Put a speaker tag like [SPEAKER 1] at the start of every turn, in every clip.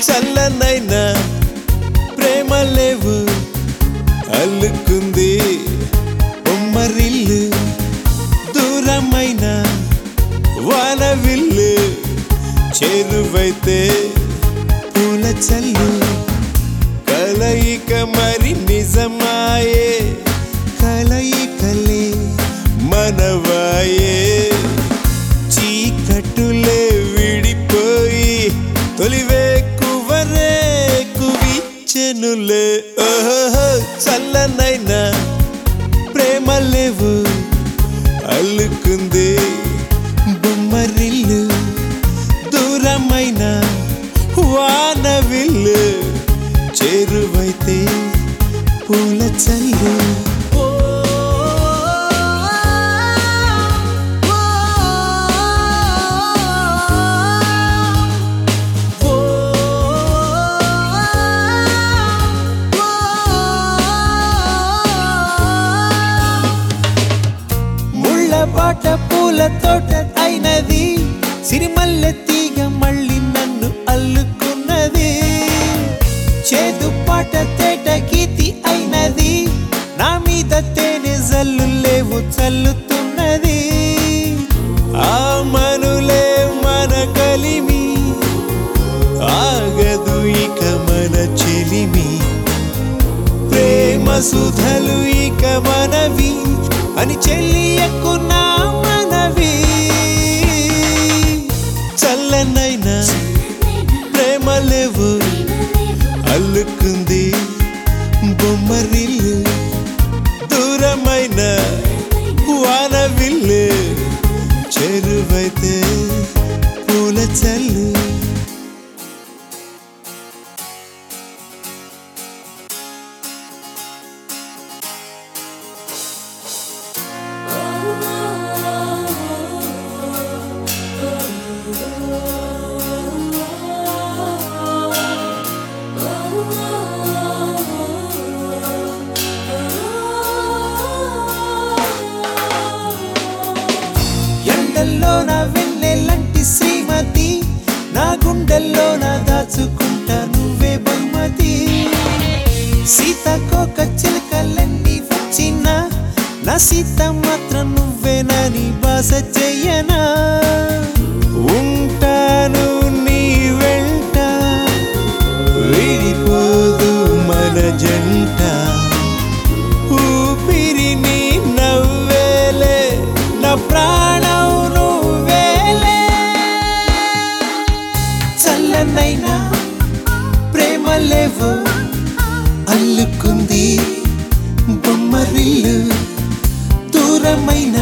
[SPEAKER 1] చల్లనైనా ప్రేమ లేవు అల్లుకుంది బొమ్మరిల్లు దూరమైన వానవిల్లు చేరువైతే పూల చల్లు కలయిక మరి నిజమాయే కలయికలే మనవాయే చీకట్టులే విడిపోయి తొలివే కువరే కువిచ్చెనులే ఓహో చల్లనైనా ప్రేమ లేవు అల్లుకుంది బొమ్మరిల్లు దూరమైన వానవిల్లు చేరువైతే పూల చల్లు ముళ్ళ బాట పూల తోట అయినది సిరిమల్లె తీగ మళ్ళీ నన్ను అల్లుకున్నది చేదు పాట తేట గీతి అయినది నా మీద తేనె జల్లు లేవు చల్లుతున్నది ఆ మనులే మన కలిమి ఆగదు ఇక మన చెలిమి ప్రేమ సుధలు ఇక మనవి అని చెల్లియకు నా మనవి చల్లనైనా ప్రేమ లేవు అల్లుకుంది బొమ్మరిల్లు దూరమైన వానవిల్లు చెరువైతే పూల చల్లు ఎండల్లో నా వెన్నెలంటి శ్రీమతి నా గుండెల్లో నా దాచుకుంటా నువ్వే బహుమతి సీతకోక చిలకలన్నీ వచ్చిన నా సీత మాత్రం నువ్వేనని బాస చెయ్యనా ఉంటాను నీ వెంట విడిపోదు మన జంట ఊపిరి నీ నవ్వేలే నా ప్రాణం నువ్వేలే చల్లనైనా ప్రేమ లేవు అల్లుకుంది బొమ్మరిల్లు దూరమైన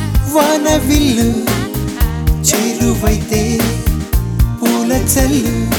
[SPEAKER 1] వానవిల్లు చేరువైతే పూల చల్లు